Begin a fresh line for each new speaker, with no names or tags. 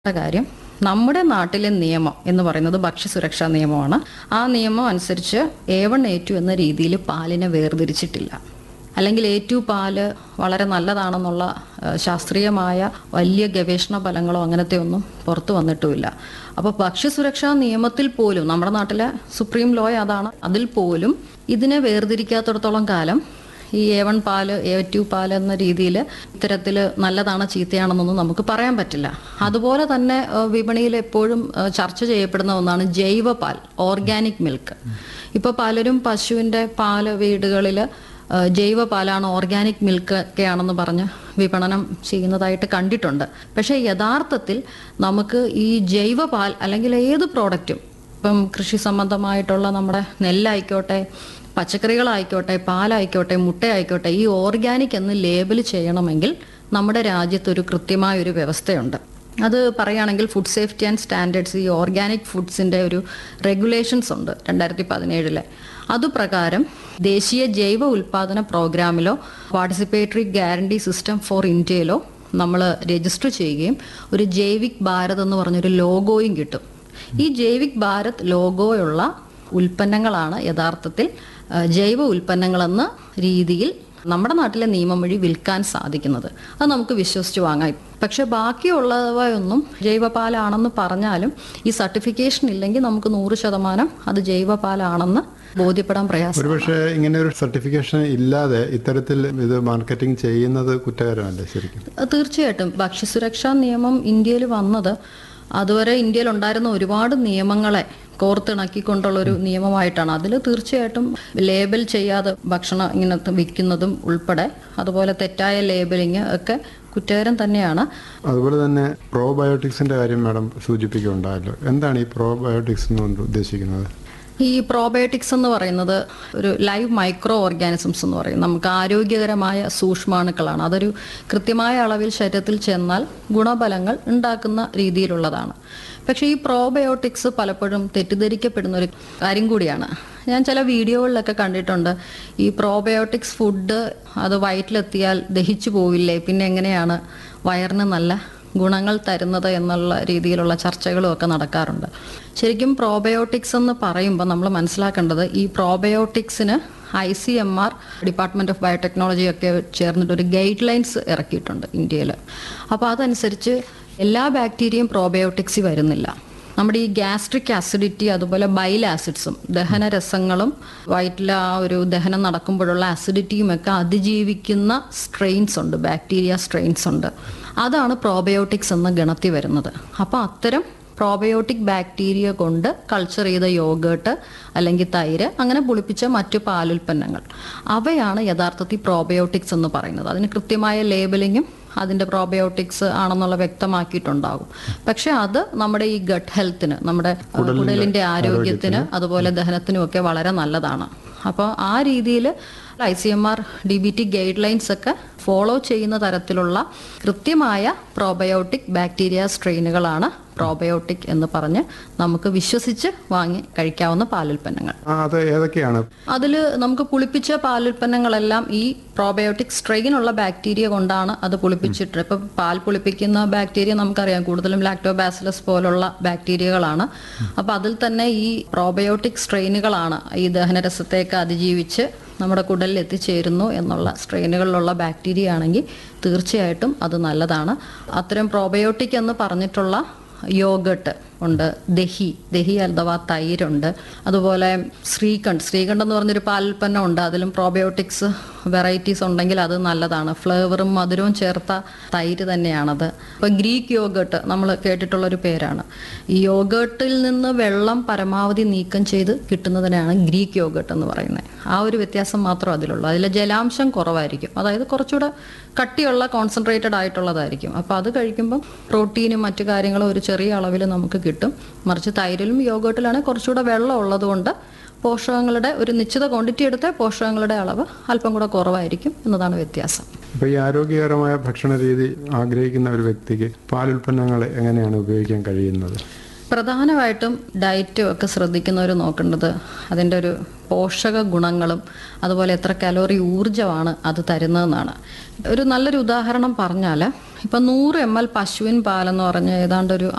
കാര്യം നമ്മുടെ നാട്ടിലെ നിയമം എന്ന് പറയുന്നത് ഭക്ഷ്യസുരക്ഷാ നിയമമാണ് ആ നിയമം അനുസരിച്ച് എ വൺ എ ടു എന്ന രീതിയിൽ പാലിനെ വേർതിരിച്ചിട്ടില്ല അല്ലെങ്കിൽ എ ടു പാല് വളരെ നല്ലതാണെന്നുള്ള ഏഹ്, ശാസ്ത്രീയമായ വലിയ ഗവേഷണ ഫലങ്ങളോ അങ്ങനത്തെ ഒന്നും പുറത്തു വന്നിട്ടുമില്ല അപ്പോൾ ഭക്ഷ്യസുരക്ഷാ നിയമത്തിൽ പോലും നമ്മുടെ നാട്ടിലെ സുപ്രീം ലോ അതാണ് അതിൽ പോലും ഇതിനെ വേർതിരിക്കാത്തിടത്തോളം കാലം ഈ എ വൺ പാല് എ ടു പാല് എന്ന രീതിയിൽ ഇത്തരത്തിൽ നല്ലതാണ് ചീത്തയാണെന്നൊന്നും നമുക്ക് പറയാൻ പറ്റില്ല അതുപോലെ തന്നെ ഏഹ്, വിപണിയിൽ എപ്പോഴും ഏഹ്, ചർച്ച ചെയ്യപ്പെടുന്ന ഒന്നാണ് ജൈവ പാൽ ഓർഗാനിക് മിൽക്ക് ഇപ്പോൾ പലരും പശുവിൻ്റെ പാല് വീടുകളിൽ ജൈവ പാലാണ് ഓർഗാനിക് മിൽക്ക് ഒക്കെ ആണെന്ന് പറഞ്ഞ് വിപണനം ചെയ്യുന്നതായിട്ട് കണ്ടിട്ടുണ്ട് പക്ഷേ യഥാർത്ഥത്തിൽ നമുക്ക് ഈ ജൈവ പാൽ അല്ലെങ്കിൽ ഏത് പ്രോഡക്റ്റും ഇപ്പം കൃഷി സംബന്ധമായിട്ടുള്ള നമ്മുടെ നെല്ലായിക്കോട്ടെ പച്ചക്കറികളായിക്കോട്ടെ പാലായിക്കോട്ടെ മുട്ടയായിക്കോട്ടെ ഈ ഓർഗാനിക് എന്ന് ലേബൽ ചെയ്യണമെങ്കിൽ നമ്മുടെ രാജ്യത്ത് ഒരു കൃത്യമായ ഒരു വ്യവസ്ഥയുണ്ട് അത് പറയുകയാണെങ്കിൽ ഫുഡ് സേഫ്റ്റി ആൻഡ് സ്റ്റാൻഡേർഡ്സ് ഈ ഓർഗാനിക് ഫുഡ്സിൻ്റെ ഒരു റെഗുലേഷൻസ് ഉണ്ട് രണ്ടായിരത്തി പതിനേഴിലെ അതുപ്രകാരം ദേശീയ ജൈവ ഉൽപാദന പ്രോഗ്രാമിലോ പാർട്ടിസിപ്പേറ്ററി ഗ്യാരണ്ടി സിസ്റ്റം ഫോർ ഇന്ത്യയിലോ നമ്മൾ രജിസ്റ്റർ ചെയ്യുകയും ഒരു ജൈവിക് ഭാരത് എന്ന് പറഞ്ഞൊരു ലോഗോയും കിട്ടും ഈ ജൈവിക് ഭാരത് ലോഗോയുള്ള ഉൽപ്പന്നങ്ങളാണ് യഥാർത്ഥത്തിൽ ആ, ജൈവ ഉൽപ്പന്നങ്ങളെന്ന രീതിയിൽ നമ്മുടെ നാട്ടിലെ നിയമം വഴി വിൽക്കാൻ സാധിക്കുന്നത് അത് നമുക്ക് വിശ്വസിച്ച് വാങ്ങാം പക്ഷെ ബാക്കിയുള്ളവയൊന്നും ജൈവപാലാണെന്ന് പറഞ്ഞാലും ഈ സർട്ടിഫിക്കേഷൻ ഇല്ലെങ്കിൽ നമുക്ക് നൂറ് ശതമാനം അത് ജൈവപാലാണെന്ന് ബോധ്യപ്പെടാൻ പ്രയാസം
ഒരുപക്ഷെ ഇങ്ങനെ ഒരു സർട്ടിഫിക്കേഷൻ ഇല്ലാതെ ഇത്തരത്തിൽ ഇത് മാർക്കറ്റിംഗ് ചെയ്യുന്നത് കുറ്റകരമല്ലേ ശരിക്കും
തീർച്ചയായിട്ടും ഭക്ഷ്യസുരക്ഷാ നിയമം ഇന്ത്യയിൽ വന്നത് അതുവരെ ഇന്ത്യയിൽ ഉണ്ടായിരുന്ന ഒരുപാട് നിയമങ്ങളെ കോർത്തിണക്കിക്കൊണ്ടുള്ള ഒരു നിയമമായിട്ടാണ് അതിൽ തീർച്ചയായിട്ടും ലേബൽ ചെയ്യാതെ ഭക്ഷണം ഇങ്ങനെ വിൽക്കുന്നതും ഉൾപ്പെടെ അതുപോലെ തെറ്റായ ലേബലിങ് ഒക്കെ കുറ്റകരം തന്നെയാണ്
അതുപോലെ തന്നെ പ്രോബയോട്ടിക്സിന്റെ കാര്യം മാഡം സൂചിപ്പിക്കുകയുണ്ടായല്ലോ എന്താണ് ഈ പ്രോബയോട്ടിക്സ് എന്നുകൊണ്ട് ഉദ്ദേശിക്കുന്നത്
ഈ പ്രോബയോട്ടിക്സ് എന്ന് പറയുന്നത് ഒരു ലൈവ് മൈക്രോ ഓർഗാനിസംസ് എന്ന് പറയും നമുക്ക് ആരോഗ്യകരമായ സൂക്ഷ്മാണുക്കളാണ് അതൊരു കൃത്യമായ അളവിൽ ശരീരത്തിൽ ചെന്നാൽ ഗുണഫലങ്ങൾ ഉണ്ടാക്കുന്ന രീതിയിലുള്ളതാണ് പക്ഷേ ഈ പ്രോബയോട്ടിക്സ് പലപ്പോഴും തെറ്റിദ്ധരിക്കപ്പെടുന്ന ഒരു കാര്യം കൂടിയാണ് ഞാൻ ചില വീഡിയോകളിലൊക്കെ കണ്ടിട്ടുണ്ട് ഈ പ്രോബയോട്ടിക്സ് ഫുഡ് അത് വയറ്റിലെത്തിയാൽ ദഹിച്ചു പോവില്ലേ പിന്നെ എങ്ങനെയാണ് വയറിന് നല്ല ഗുണങ്ങൾ തരുന്നത് എന്നുള്ള രീതിയിലുള്ള ചർച്ചകളും ഒക്കെ നടക്കാറുണ്ട് ശരിക്കും പ്രോബയോട്ടിക്സ് എന്ന് പറയുമ്പോൾ നമ്മൾ മനസ്സിലാക്കേണ്ടത് ഈ പ്രോബയോട്ടിക്സിന് I C M R department of biotechnology ഒക്കെ ചേർന്നിട്ട് ഒരു ഗൈഡ് ലൈൻസ് ഇറക്കിയിട്ടുണ്ട് ഇന്ത്യയിൽ അപ്പോൾ അതനുസരിച്ച് എല്ലാ ബാക്ടീരിയയും പ്രോബയോട്ടിക്സിൽ വരുന്നില്ല നമ്മുടെ ഈ ഗ്യാസ്ട്രിക് ആസിഡിറ്റി അതുപോലെ ബൈൽ ആസിഡ്സും ദഹനരസങ്ങളും വയറ്റിലെ ആ ഒരു ദഹനം നടക്കുമ്പോഴുള്ള ആസിഡിറ്റിയും ഒക്കെ അതിജീവിക്കുന്ന സ്ട്രെയിൻസ് ഉണ്ട് ബാക്ടീരിയ സ്ട്രെയിൻസ് ഉണ്ട് അതാണ് പ്രോബയോട്ടിക്സ് എന്ന ഗണത്തിൽ വരുന്നത് അപ്പോൾ അത്തരം പ്രോബയോട്ടിക് ബാക്ടീരിയ കൊണ്ട് കൾച്ചർ ചെയ്ത യോഗേട്ട് അല്ലെങ്കിൽ തൈര് അങ്ങനെ പുളിപ്പിച്ച മറ്റു പാലുൽപ്പന്നങ്ങൾ അവയാണ് യഥാർത്ഥത്തിൽ പ്രോബയോട്ടിക്സ് എന്ന് പറയുന്നത് അതിന് കൃത്യമായ ലേബലിങ്ങും അതിൻ്റെ പ്രോബയോട്ടിക്സ് ആണെന്നുള്ള വ്യക്തമാക്കിയിട്ടുണ്ടാകും പക്ഷെ അത് നമ്മുടെ ഈ ഗട്ട് ഹെൽത്തിന് നമ്മുടെ അഹ്, കുടലിന്റെ ആരോഗ്യത്തിന് അതുപോലെ ദഹനത്തിനും ഒക്കെ വളരെ നല്ലതാണ് അപ്പോൾ ആ രീതിയിൽ I C M R D B T guidelines ഒക്കെ ഫോളോ ചെയ്യുന്ന തരത്തിലുള്ള കൃത്യമായ പ്രോബയോട്ടിക് ബാക്ടീരിയ സ്ട്രെയിനുകളാണ് പ്രോബയോട്ടിക് എന്ന് പറഞ്ഞ് നമുക്ക് വിശ്വസിച്ച് വാങ്ങി കഴിക്കാവുന്ന പാലുൽപ്പന്നങ്ങൾ
ആ അത് ഏതൊക്കെയാണ്
അതിൽ നമുക്ക് പുളിപ്പിച്ച പാലുൽപ്പന്നങ്ങളെല്ലാം ഈ പ്രോബയോട്ടിക് സ്ട്രെയിൻ ഉള്ള ബാക്ടീരിയ കൊണ്ടാണ് അത് പുളിപ്പിച്ചിട്ട് ഇപ്പൊ പാൽ പുളിപ്പിക്കുന്ന ബാക്ടീരിയ നമുക്കറിയാം കൂടുതലും ലാക്ടോബാസിലസ് പോലുള്ള ബാക്ടീരിയകളാണ് അപ്പൊ അതിൽ തന്നെ ഈ പ്രോബയോട്ടിക് സ്ട്രെയിനുകളാണ് ഈ ദഹനരസത്തേക്ക് അതിജീവിച്ച് നമ്മുടെ കുടലിൽ എത്തിച്ചേരുന്നു എന്നുള്ള സ്ട്രെയിനുകളിലുള്ള ബാക്ടീരിയ ആണെങ്കിൽ തീർച്ചയായിട്ടും അത് നല്ലതാണ് അത്തരം പ്രോബയോട്ടിക് എന്ന് പറഞ്ഞിട്ടുള്ള യോഗട്ട് ഉണ്ട് ദഹി ദഹി അഥവാ തൈരുണ്ട് അതുപോലെ ശ്രീകണ്ഠ് ശ്രീകണ്ഠ് എന്ന് പറഞ്ഞൊരു പാലുൽപ്പന്നം ഉണ്ട് അതിലും പ്രോബയോട്ടിക്സ് വെറൈറ്റീസ് ഉണ്ടെങ്കിൽ അത് നല്ലതാണ് ഫ്ലേവറും മധുരവും ചേർത്ത തൈര് തന്നെയാണത് ഇപ്പം ഗ്രീക്ക് യോഗട്ട് നമ്മൾ കേട്ടിട്ടുള്ള ഒരു പേരാണ് ഈ യോഗട്ടിൽ നിന്ന് വെള്ളം പരമാവധി നീക്കം ചെയ്ത് കിട്ടുന്നതിനാണ് ഗ്രീക്ക് യോഗട്ട് എന്ന് പറയുന്നത് ആ ഒരു വ്യത്യാസം മാത്രം അതിലുള്ളൂ അതിലെ ജലാംശം കുറവായിരിക്കും അതായത് കുറച്ചുകൂടെ കട്ടിയുള്ള കോൺസെൻട്രേറ്റഡ് ആയിട്ടുള്ളതായിരിക്കും അപ്പോൾ അത് കഴിക്കുമ്പം പ്രോട്ടീനും മറ്റു കാര്യങ്ങളും ഒരു ചെറിയ അളവിൽ നമുക്ക് കിട്ടും മറിച്ച് തൈരിലും യോഗട്ടിലാണെങ്കിൽ കുറച്ചുകൂടെ വെള്ളം ഉള്ളതുകൊണ്ട് പോഷകങ്ങളുടെ ഒരു നിശ്ചിത ക്വാണ്ടിറ്റി എടുത്ത പോഷകങ്ങളുടെ അളവ് അല്പം കൂടെ കുറവായിരിക്കും എന്നതാണ് വ്യത്യാസം
അപ്പൊ ഈ ആരോഗ്യകരമായ ഭക്ഷണ രീതി ആഗ്രഹിക്കുന്ന ഒരു വ്യക്തിക്ക് പാലുൽപ്പന്നങ്ങൾ എങ്ങനെയാണ് ഉപയോഗിക്കാൻ കഴിയുന്നത്
പ്രധാനമായിട്ടും ഡയറ്റും ഒക്കെ ശ്രദ്ധിക്കുന്നവർ നോക്കേണ്ടത് അതിൻ്റെ ഒരു പോഷക ഗുണങ്ങളും അതുപോലെ എത്ര കലോറി ഊർജ്ജമാണ് അത് തരുന്നതെന്നാണ് ഒരു നല്ലൊരു ഉദാഹരണം പറഞ്ഞാൽ ഇപ്പം നൂറ് എം എൽ പശുവിൻ പാലെന്ന് പറഞ്ഞ ഏതാണ്ട് ഒരു